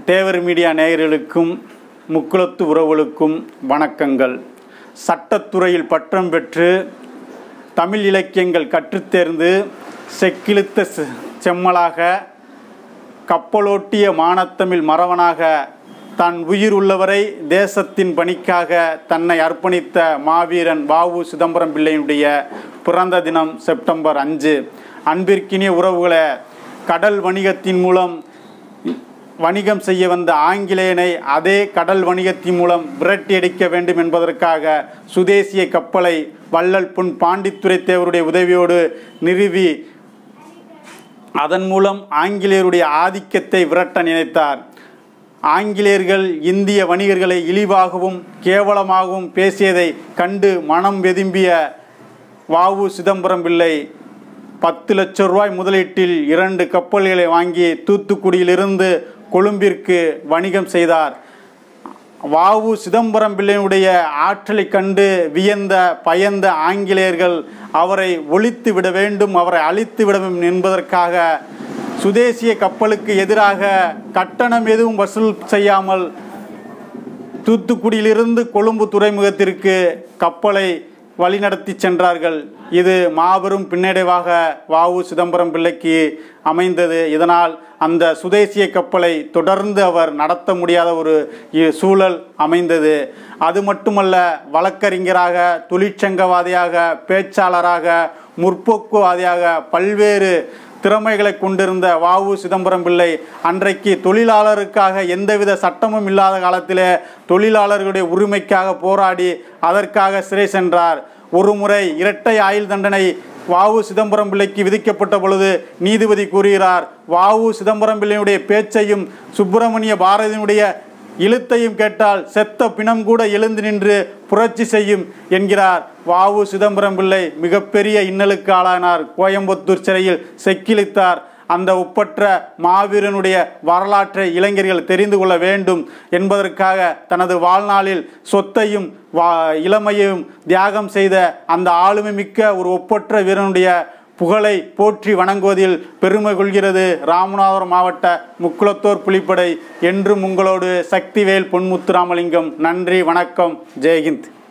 தேவர் media நேயர்களுக்கும் முக்குளத்து உறவுகளுக்கும் வணக்கங்கள் சட்டத்துறையில் பட்டம் பெற்று தமிழ் இலக்கியங்கள் கற்றுத்தேர்ந்து செக்கிழுத்த செ- செம்மலாக கப்பலோட்டிய மானத்தமிழ் மறவனாக தன் உயிர் உள்ளவரை தேசத்தின் பணிக்காக தன்னை அர்ப்பணித்த மாவீரன் வாவு சிதம்பரம் பிள்ளையினுடைய பிறந்த தினம் செப்டம்பர் அஞ்சு அன்பிற்கினிய உறவுகளை கடல் வணிகத்தின் மூலம் வணிகம் செய்ய வந்த ஆங்கிலேயனை அதே கடல் வணிகத்தின் மூலம் விரட்டியடிக்க வேண்டும் என்பதற்காக சுதேசிய கப்பலை வள்ளல் பொன் பாண்டித்துரை தேவருடைய உதவியோடு நிறுவி அதன் மூலம் ஆங்கிலேயருடைய ஆதிக்கத்தை விரட்ட நினைத்தார் ஆங்கிலேயர்கள் இந்திய வணிகர்களை இழிவாகவும் கேவலமாகவும் பேசியதை கண்டு மனம் வெதும்பிய வாவு சிதம்பரம் பிள்ளை பத்து லட்சம் ரூபாய் முதலீட்டில் இரண்டு கப்பல்களை வாங்கி தூத்துக்குடியிலிருந்து கொழும்பிற்கு வணிகம் செய்தார் வாவு சிதம்பரம் பிள்ளையினுடைய ஆற்றலை கண்டு வியந்த பயந்த ஆங்கிலேயர்கள் அவரை ஒழித்து விட வேண்டும் அவரை அழித்து விட வேண்டும் என்பதற்காக சுதேசிய கப்பலுக்கு எதிராக கட்டணம் எதுவும் வசூல் செய்யாமல் தூத்துக்குடியிலிருந்து கொழும்பு துறைமுகத்திற்கு கப்பலை வழிநடத்தி சென்றார்கள் இது மாபெரும் பின்னடைவாக வாவு சிதம்பரம் பிள்ளைக்கு அமைந்தது இதனால் அந்த சுதேசிய கப்பலை தொடர்ந்து அவர் நடத்த முடியாத ஒரு இ- சூழல் அமைந்தது அது மட்டுமல்ல வழக்கறிஞராக தொழிற்சங்கவாதியாக பேச்சாளராக முற்போக்குவாதியாக பல்வேறு திறமைகளை கொண்டிருந்த வாவு சிதம்பரம் பிள்ளை அன்றைக்கு தொழிலாளருக்காக எந்தவித சட்டமும் இல்லாத காலத்திலே தொழிலாளர்களுடைய உரிமைக்காக போராடி அதற்காக சிறை சென்றார் ஒரு முறை இரட்டை ஆயுள் தண்டனை வாவு சிதம்பரம் பிள்ளைக்கு விதிக்கப்பட்ட பொழுது நீதிபதி கூறுகிறார் வாவு சிதம்பரம் பிள்ளையுடைய பேச்சையும் சுப்பிரமணிய பாரதியினுடைய இழுத்தையும் கேட்டால் செத்த பிணம் கூட எழுந்து நின்று புரட்சி செய்யும் என்கிறார் வாவு சிதம்பரம் பிள்ளை மிகப்பெரிய இன்னலுக்கு ஆளானார் கோயம்புத்தூர் சிறையில் செக்கிழித்தார் அந்த ஒப்பற்ற மாவீரனுடைய வரலாற்றை இளைஞர்கள் தெரிந்து கொள்ள வேண்டும் என்பதற்காக தனது வாழ்நாளில் சொத்தையும் வா இளமையையும் தியாகம் செய்த அந்த ஆளுமை மிக்க ஒரு ஒப்பற்ற வீரனுடைய புகழை போற்றி வணங்குவதில் பெருமை கொள்கிறது ராமநாதபுரம் மாவட்ட முக்குளத்தோர் புலிப்படை என்றும் உங்களோடு சக்திவேல் பொன்முத்துராமலிங்கம் நன்றி வணக்கம் ஜெய்ஹிந்த்